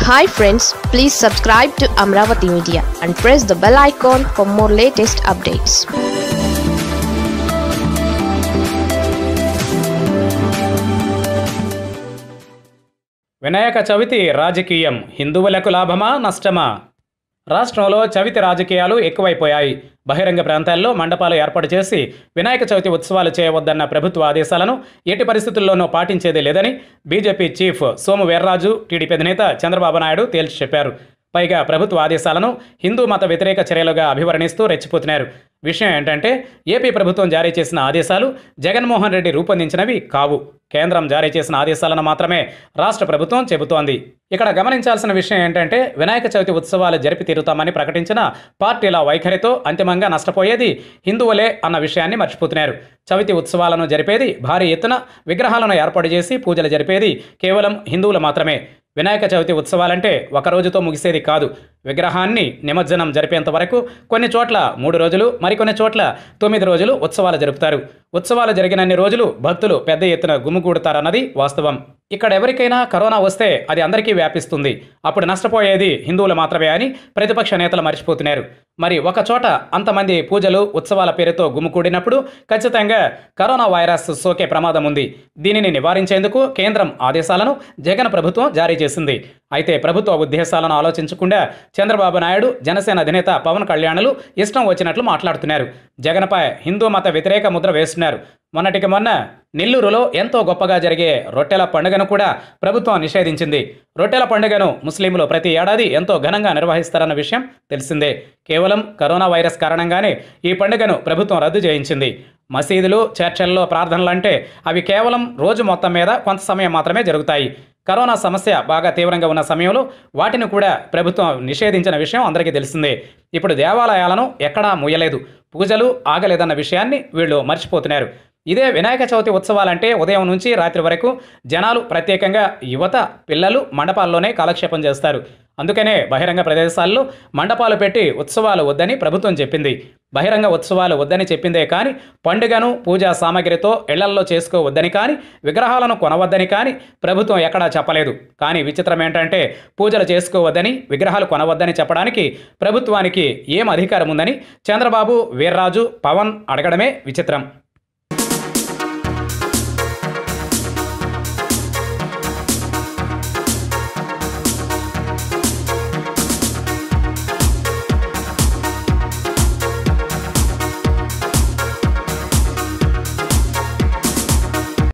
hi friends please subscribe to Amaravati media and press the bell icon for more latest updates Vinayaka Chavithi రాజకీయం హిందువులకు లాభమా నష్టమా రాష్ట్రంలో చవితి రాజకీయాలు ఎక్కువైపోయాయి బహిరంగ ప్రాంతాల్లో మండపాలు ఏర్పాటు చేసి వినాయక చవితి ఉత్సవాలు చేయవద్దన్న ప్రభుత్వ ఆదేశాలను ఎట్టి పరిస్థితుల్లోనూ పాటించేదే లేదని BJP chief Somu Veerraju TDP అధినేత చంద్రబాబు నాయుడు తేల్చి చెప్పారు పైగా ప్రభుత్వ ఆదేశాలను హిందూ మత వ్యతిరేక చర్యలుగా అభివర్ణిస్తూ రెచ్చిపోతున్నారు విషయం ఏంటంటే ఏపీ ప్రభుత్వం జారీ చేసిన ఆదేశాలు జగన్మోహన్ రెడ్డి రూపొందించినవి కావు కేంద్రం జారీ చేసిన ఆదేశాలను మాత్రమే రాష్ట్ర ప్రభుత్వం చెబుతోంది ఇక్కడ గమనించాల్సిన విషయం ఏంటంటే వినాయక చవితి ఉత్సవాలు జరిపి తీరుతామని ప్రకటించిన పార్టీల వైఖరితో అంతిమంగా నష్టపోయేది హిందువులే అన్న విషయాన్ని మర్చిపోతున్నారు చవితి ఉత్సవాలను జరిపేది భారీ ఎత్తున విగ్రహాలను ఏర్పాటు చేసి పూజలు జరిపేది కేవలం హిందువులు మాత్రమే వినాయక చవితి ఉత్సవాలంటే ఒక రోజుతో ముగిసేది కాదు విగ్రహాన్ని నిమజ్జనం జరిపేంత వరకు కొన్ని చోట్ల మూడు రోజులు మరికొన్ని చోట్ల తొమ్మిది రోజులు ఉత్సవాలు జరుపుతారు ఉత్సవాలు జరిగినన్ని రోజులు భక్తులు పెద్ద ఎత్తున గుమ్ముగూడతారన్నది వాస్తవం ఇక్కడ ఎవరికైనా కరోనా వస్తే అది అందరికీ వ్యాపిస్తుంది అప్పుడు నష్టపోయేది హిందువులు మాత్రమే అని ప్రతిపక్ష నేతలు మర్చిపోతున్నారు మరి ఒక చోట అంతమంది పూజలు ఉత్సవాల పేరుతో గుమ్ముకూడినప్పుడు ఖచ్చితంగా కరోనా వైరస్ సోకే ప్రమాదం ఉంది దీనిని నివారించేందుకు కేంద్రం ఆదేశాలను జగన్ ప్రభుత్వం జారీ చేసింది అయితే ప్రభుత్వ ఉద్దేశాలను ఆలోచించకుండా చంద్రబాబు నాయుడు జనసేన అధినేత పవన్ కళ్యాణ్లు ఇష్టం వచ్చినట్లు మాట్లాడుతున్నారు జగన్పై హిందూ మత వ్యతిరేక ముద్ర వేస్తున్నారు మొన్నటికి మొన్న నెల్లూరులో ఎంతో గొప్పగా జరిగే రొట్టెల పండుగను కూడా ప్రభుత్వం నిషేధించింది రొట్టెల పండుగను ముస్లింలు ప్రతి ఏడాది ఎంతో ఘనంగా నిర్వహిస్తారన్న విషయం తెలిసిందే కేవలం కరోనా వైరస్ కారణంగానే ఈ పండుగను ప్రభుత్వం రద్దు చేయించింది మసీదులు చర్చల్లో ప్రార్థనలంటే అవి కేవలం రోజు మొత్తం మీద కొంత సమయం మాత్రమే జరుగుతాయి కరోనా సమస్య బాగా తీవ్రంగా ఉన్న సమయంలో వాటిని కూడా ప్రభుత్వం నిషేధించిన విషయం అందరికీ తెలిసిందే ఇప్పుడు దేవాలయాలను ఎక్కడా ముయ్యలేదు పూజలు ఆగలేదన్న విషయాన్ని వీళ్ళు మర్చిపోతున్నారు ఇదే వినాయక చవితి ఉత్సవాలంటే ఉదయం నుంచి రాత్రి వరకు జనాలు ప్రత్యేకంగా యువత పిల్లలు మండపాల్లోనే కాలక్షేపం చేస్తారు అందుకనే బహిరంగ ప్రదేశాల్లో మండపాలు పెట్టి ఉత్సవాలు వద్దని ప్రభుత్వం చెప్పింది బహిరంగ ఉత్సవాలు వద్దని చెప్పిందే కానీ పండుగను పూజా సామాగ్రితో ఇళ్లల్లో చేసుకోవద్దని కానీ విగ్రహాలను కొనవద్దని కానీ ప్రభుత్వం ఎక్కడా చెప్పలేదు కానీ విచిత్రం ఏంటంటే పూజలు చేసుకోవద్దని విగ్రహాలు కొనవద్దని చెప్పడానికి ప్రభుత్వానికి ఏం అధికారం ఉందని చంద్రబాబు వీర్రాజు పవన్ అడగడమే విచిత్రం